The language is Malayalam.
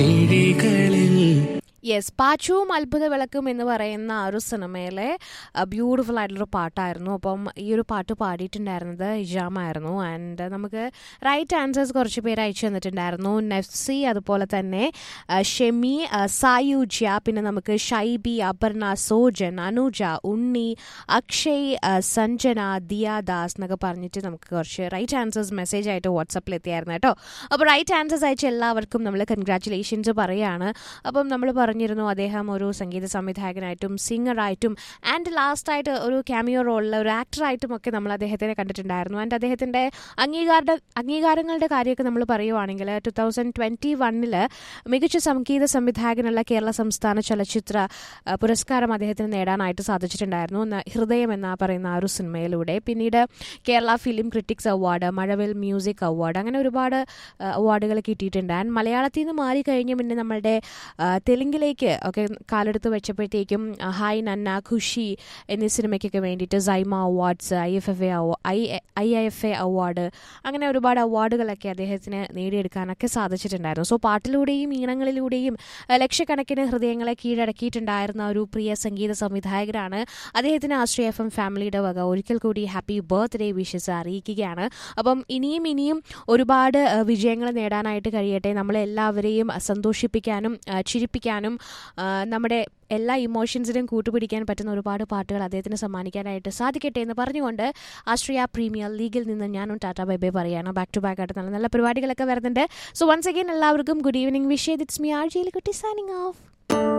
യെസ് പാച്ചുവും അത്ഭുത വിളക്കും എന്ന് പറയുന്ന ആ ഒരു സിനിമയിലെ ബ്യൂട്ടിഫുൾ ആയിട്ടുള്ളൊരു പാട്ടായിരുന്നു അപ്പം ഈ ഒരു പാട്ട് പാടിയിട്ടുണ്ടായിരുന്നത് ഇജാമായിരുന്നു ആൻഡ് നമുക്ക് റൈറ്റ് ആൻസേഴ്സ് കുറച്ച് പേര് അയച്ചു തന്നിട്ടുണ്ടായിരുന്നു നെഫ്സി അതുപോലെ തന്നെ ആ, ഷെമി ആ, സായുജ്യ പിന്നെ നമുക്ക് ഷൈബി അപർണ സോജൻ അനുജ ഉണ്ണി അക്ഷയ് ആ, സഞ്ജന ദിയാദാസ് എന്നൊക്കെ പറഞ്ഞിട്ട് നമുക്ക് കുറച്ച് റൈറ്റ് ആൻസേഴ്സ് മെസ്സേജ് ആയിട്ട് വാട്സപ്പിൽ എത്തിയായിരുന്നു കേട്ടോ അപ്പോൾ റൈറ്റ് ആൻസേഴ്സ് അയച്ച എല്ലാവർക്കും നമ്മൾ കൺഗ്രാറ്റുലേഷൻസ് പറയുകയാണ് അപ്പം നമ്മൾ പറഞ്ഞിരുന്നു അദ്ദേഹം ഒരു സംഗീത സംവിധായകനായിട്ടും സിംഗറായിട്ടും ആൻഡ് ലാസ്റ്റായിട്ട് ഒരു ക്യാമിയോ റോളിൽ ഒരു ആക്ടറായിട്ടും ഒക്കെ നമ്മൾ അദ്ദേഹത്തിനെ കണ്ടിട്ടുണ്ടായിരുന്നു ആൻഡ് അദ്ദേഹത്തിൻ്റെ അംഗീകാര അംഗീകാരങ്ങളുടെ കാര്യമൊക്കെ നമ്മൾ പറയുവാണെങ്കിൽ ടു തൗസൻഡ് ട്വൻറ്റി വണ്ണിൽ മികച്ച സംഗീത സംവിധായകനുള്ള കേരള സംസ്ഥാന ചലച്ചിത്ര ആ, പുരസ്കാരം അദ്ദേഹത്തിന് നേടാനായിട്ട് സാധിച്ചിട്ടുണ്ടായിരുന്നു ന- ഹൃദയം എന്ന പറയുന്ന ആ ഒരു സിനിമയിലൂടെ പിന്നീട് Kerala film critics award Mazhavil music award അങ്ങനെ ഒരുപാട് ആ, അവാർഡുകൾ കിട്ടിയിട്ടുണ്ട് ആൻഡ് മലയാളത്തിൽ നിന്ന് മാറി കഴിഞ്ഞ് പിന്നെ നമ്മളുടെ ആ, തെലുങ്കിലേക്ക് ഒക്കെ കാലെടുത്ത് വെച്ചപ്പോഴത്തേക്കും ആ, ഹായ് നന്ന ഖുഷി എന്നീ സിനിമയ്ക്കൊക്കെ വേണ്ടിയിട്ട് SIIMA awards I F F A I I F A award അങ്ങനെ ഒരുപാട് അവാർഡുകളൊക്കെ അദ്ദേഹത്തിന് നേടിയെടുക്കാനൊക്കെ സാധിച്ചിട്ടുണ്ടായിരുന്നു സോ പാട്ടിലൂടെയും ഈണങ്ങളിലൂടെയും ആ, ലക്ഷക്കണക്കിന് ഹൃദയങ്ങളെ കീഴടക്കിയിട്ടുണ്ടായിരുന്ന ഒരു പ്രിയ സംഗീത സംവിധായകരാണ് അദ്ദേഹത്തിന് ആശ്രയ എഫ് എം ഫാമിലിയുടെ വക ഒരിക്കൽ കൂടി ഹാപ്പി ബർത്ത്ഡേ വിഷസ് അറിയിക്കുകയാണ് അപ്പം ഇനിയും ഇനിയും ഒരുപാട് ആ, വിജയങ്ങൾ നേടാനായിട്ട് കഴിയട്ടെ നമ്മളെല്ലാവരെയും സന്തോഷിപ്പിക്കാനും ആ, ചിരിപ്പിക്കാനും ആ, നമ്മുടെ എല്ലാ ഇമോഷൻസിനും കൂട്ടുപിടിക്കാൻ പറ്റുന്ന ഒരുപാട് പാട്ടുകൾ അദ്ദേഹത്തിന് സമ്മാനിക്കാനായിട്ട് സാധിക്കട്ടെ എന്ന് പറഞ്ഞുകൊണ്ട് ആശ്രയ പ്രീമിയർ ലീഗിൽ നിന്ന് ഞാനും ടാറ്റ ബൈ ബൈ പറയാണ് ബാക്ക് ടു ബാക്ക് ആയിട്ട് നല്ല നല്ല പരിപാടികളൊക്കെ വരുന്നുണ്ട് സോ വൺസ് അഗൈൻ എല്ലാവർക്കും ഗുഡ് ഈവനിങ് വിഷ് ചെയ്ത് ഇറ്റ്സ് മി ആർ ജയിൽ കുട്ടി സൈനിങ് ഓഫ്